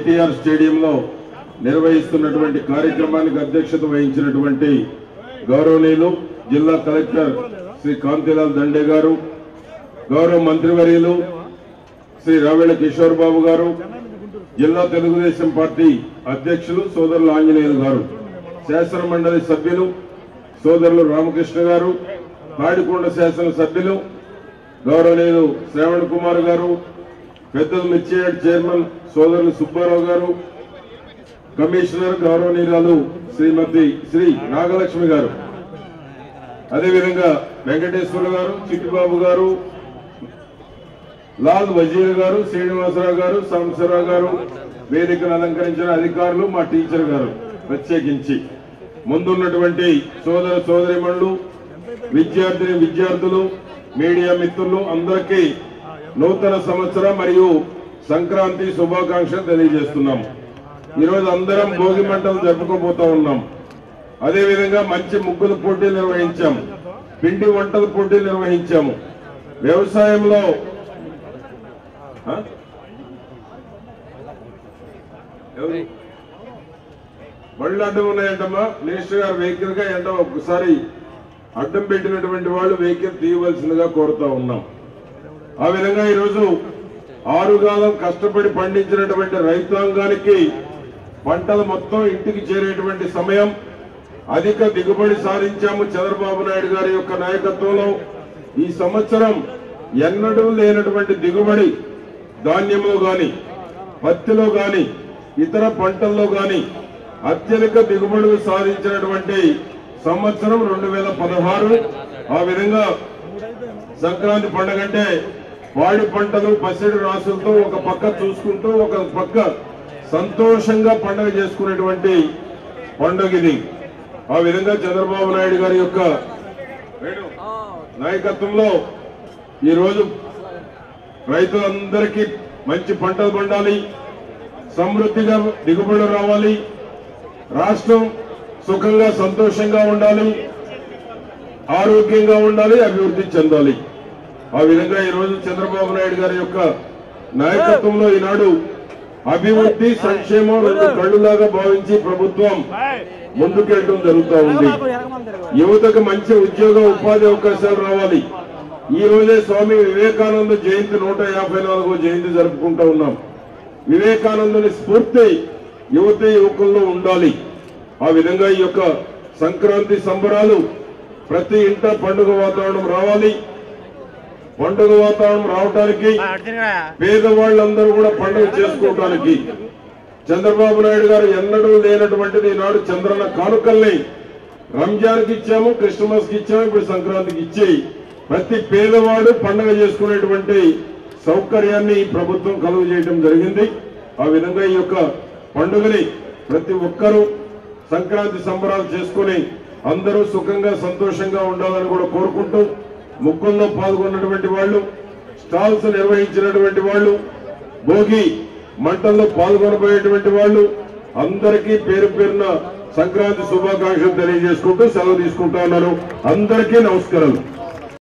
ఎన్టీఆర్ స్టేడియంలో నిర్వహిస్తున్నటువంటి కార్యక్రమానికి అధ్యక్షత వహించినటువంటి గౌరవనీయులు జిల్లా కలెక్టర్ శ్రీ కాంతిలాల్ దండే గారు గౌరవ మంత్రివర్యులు శ్రీ రావెల కిషోర్ బాబు గారు జిల్లా తెలుగుదేశం పార్టీ అధ్యక్షులు సోదరులు ఆంజనేయులు గారు శాసన మండలి సభ్యులు సోదరులు రామకృష్ణ గారు తాడికొండ శాసన సభ్యులు గౌరవనీయులు శ్రావణ్ కుమార్ గారు పెద్దలు మిర్చియాడ్ చైర్మన్ సోదరులు సుబ్బారావు గారు కమిషనర్ గౌరవనీయురాలు శ్రీమతి శ్రీ నాగలక్ష్మి గారు అదేవిధంగా వెంకటేశ్వర గారు చిట్టిబాబు గారు లాల్ వజీర్ గారు శ్రీనివాసరావు గారు సాంబశివరావు గారు వేదికను అలంకరించిన అధికారులు మా టీచర్ గారు ప్రత్యేకించి ముందున్నటువంటి సోదర సోదరిమణులు విద్యార్థిని విద్యార్థులు మీడియా మిత్రులు అందరికీ నూతన సంవత్సరం మరియు సంక్రాంతి శుభాకాంక్షలు తెలియజేస్తున్నాం ఈరోజు అందరం భోగి మంటలు జరుపుకోబోతా ఉన్నాం అదేవిధంగా మంచి ముగ్గుల పోటీలు నిర్వహించాం పిండి వంటల పోటీలు నిర్వహించాము వ్యవసాయంలో ఆ? ఎవరు? బళ్ళు అడ్డం ఉన్నాయంటమ్మా మినిస్టర్ గారు వెహికల్ గా ఎంట ఒకసారి అడ్డం పెట్టినటువంటి వాళ్ళు వెహికల్ తీయవలసిందిగా కోరుతా ఉన్నాం ఆ విధంగా ఈరోజు ఆరుగాలం కష్టపడి పండించినటువంటి రైతాంగానికి పంటలు మొత్తం ఇంటికి చేరేటువంటి సమయం అధిక దిగుబడి సాధించాము చంద్రబాబు నాయుడు గారి యొక్క నాయకత్వంలో ఈ సంవత్సరం ఎన్నడూ లేనటువంటి దిగుబడి ధాన్యంలో గాని పత్తిలో గాని ఇతర పంటల్లో గాని అత్యధిక దిగుబడులు సాధించినటువంటి సంవత్సరం రెండు వేల పదహారు ఆ విధంగా సంక్రాంతి పండుగ అంటే పాడి పంటలు పసిడి రాసులతో ఒక పక్క చూసుకుంటూ ఒక పక్క సంతోషంగా పండుగ చేసుకునేటువంటి పండుగ ఇది ఆ విధంగా చంద్రబాబు నాయుడు గారి యొక్క వేణు నాయకత్వంలో ఈ రోజు రైతులందరికీ మంచి పంటలు పండాలి సమృద్ధిగా దిగుబడులు రావాలి రాష్ట్రం సుఖంగా సంతోషంగా ఉండాలి ఆరోగ్యంగా ఉండాలి అభివృద్ధి చెందాలి ఆ విధంగా ఈ రోజు చంద్రబాబు నాయుడు గారి యొక్క నాయకత్వంలో ఈనాడు అభివృద్ధి సంక్షేమం రెండు కళ్ళులాగా భావించి ప్రభుత్వం ముందుకెళ్ళడం జరుగుతూ ఉంది యువతకు మంచి ఉద్యోగ ఉపాధి అవకాశాలు రావాలి ఈ రోజే స్వామి వివేకానంద జయంతి నూట యాభై నాలుగో జయంతి జరుపుకుంటూ ఉన్నాం వివేకానందుని స్ఫూర్తి యువత యువకుల్లో ఉండాలి ఆ విధంగా ఈ యొక్క సంక్రాంతి సంబరాలు ప్రతి ఇంట పండుగ వాతావరణం రావాలి పండుగ వాతావరణం రావడానికి పేదవాళ్ళందరూ కూడా పండుగ చేసుకోవడానికి చంద్రబాబు నాయుడు గారు ఎన్నడూ లేనటువంటిది ఈనాడు చంద్రన్న కానుకల్ని రంజాన్కి ఇచ్చాము క్రిస్మస్ కి ఇచ్చాము ఇప్పుడు సంక్రాంతికి ఇచ్చి ప్రతి పేదవాడు పండుగ చేసుకునేటువంటి సౌకర్యాన్ని ఈ ప్రభుత్వం కలుగు చేయడం జరిగింది ఆ విధంగా ఈ యొక్క పండుగని ప్రతి ఒక్కరూ సంక్రాంతి సంబరాలు చేసుకుని అందరూ సుఖంగా సంతోషంగా ఉండాలని కూడా కోరుకుంటూ ముగ్గుల్లో పాల్గొన్నటువంటి వాళ్ళు స్టాల్స్ నిర్వహించినటువంటి వాళ్ళు భోగి మంటల్లో పాల్గొనబోయేటువంటి వాళ్ళు అందరికీ పేరు పేరున సంక్రాంతి శుభాకాంక్షలు తెలియజేసుకుంటూ సెలవు తీసుకుంటా ఉన్నారు అందరికీ నమస్కారాలు